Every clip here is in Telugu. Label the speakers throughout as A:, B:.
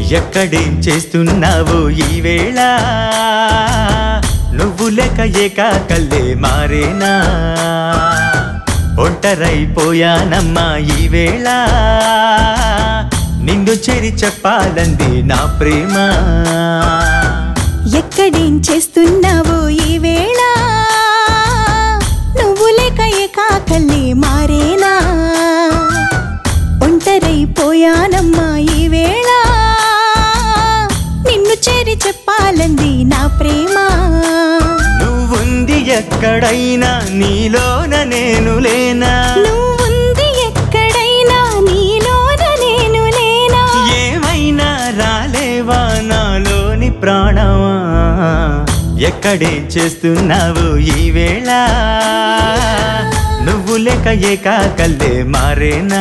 A: ఎక్కడేం చేస్తున్నావు ఈ వేళ నువ్వు లేక ఏకాకల్లే మారేనా ఒంటరైపోయానమ్మా ఈ వేళ నిన్ను చేరి చెప్పాలంది నా ప్రేమ
B: ఎక్కడేం చేస్తున్నావో ఈ వేళ నువ్వు లేక ఏకాకల్లే మారేనా ఒంటరైపోయానమ్మా ఈ వేళ నిన్ను చేరి చెప్పాలంది నా ప్రేమ
A: నువ్వుంది ఎక్కడైనా నీలోన నేను లేనా
B: నువ్వుంది ఎక్కడైనా నీలోన నేను లేనా
A: ఏమైనా రాలేవా నాలోని ప్రాణమా ఎక్కడే చేస్తున్నావు ఈ వేళ నువ్వు లేక ఏకాకల్లే మారేనా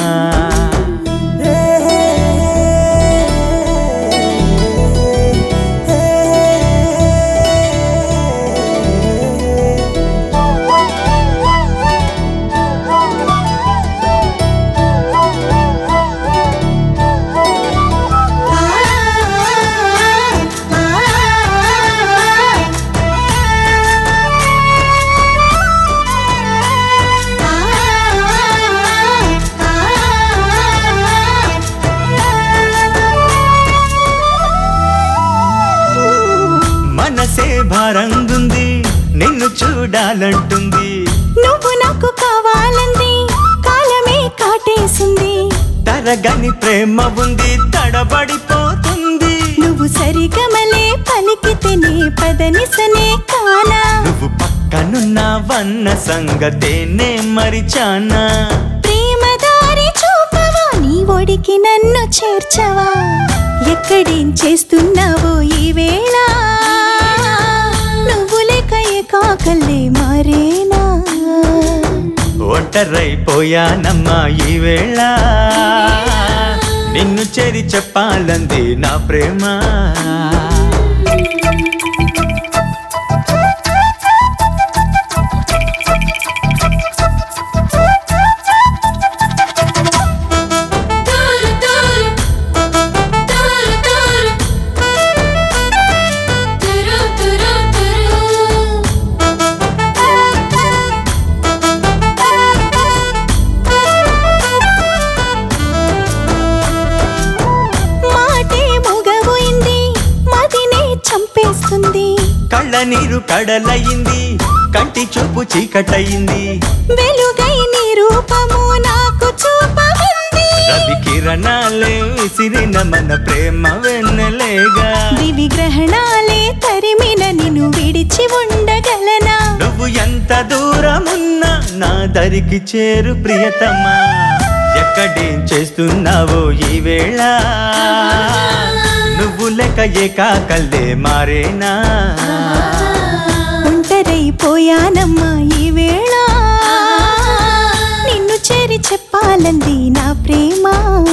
A: మనసే భారంగుంది నిన్ను చూడాలంటుంది
B: నువ్వు నాకు కావాలంది కాలమే కాటేసింది
A: తరగని ప్రేమ ఉంది తడబడిపోతుంది
B: నువ్వు సరిగమలే పలికితేనే పదనిసనే కానా
A: నువ్వు పక్కనున్నావన్న సంగతేనే మరిచానా
B: ప్రేమ దారి చూపవా నీ ఒడికి నన్ను చేర్చవా ఎక్కడేం చేస్తున్నావో ఈ వేళ నువ్వు లేక ఏకాకల్లే మారేనా
A: ఒంటరైపోయానమ్మా ఈ వేళ నిన్ను చేరి చెప్పాలంది నా ప్రేమ
B: మాటే మూగబోయింది మదినే చంపేస్తుంది
A: కళ్ళ నీరు కడలయింది కంటి చూపు చీకటయింది
B: వెలుగై నీ రూపము నాకు చూపమంది
A: రవి కిరణాలే విసిరిన మన ప్రేమ వెన్నెలేగా
B: దివి గ్రహణాలే తరిమిన నిన్ను విడిచి ఉండగలనా
A: నువ్వు ఎంత దూరమున్నా నా దరికి చేరు ప్రియతమా ఎక్కడేం చేస్తున్నావో ఈ వేళ నువ్వు లెక్క ఏకాకల్లే మారేనా
B: ఒంటరైపోయానమ్మా ఈ వేళ నిన్ను చేరి చెప్పాలంది నా ప్రేమ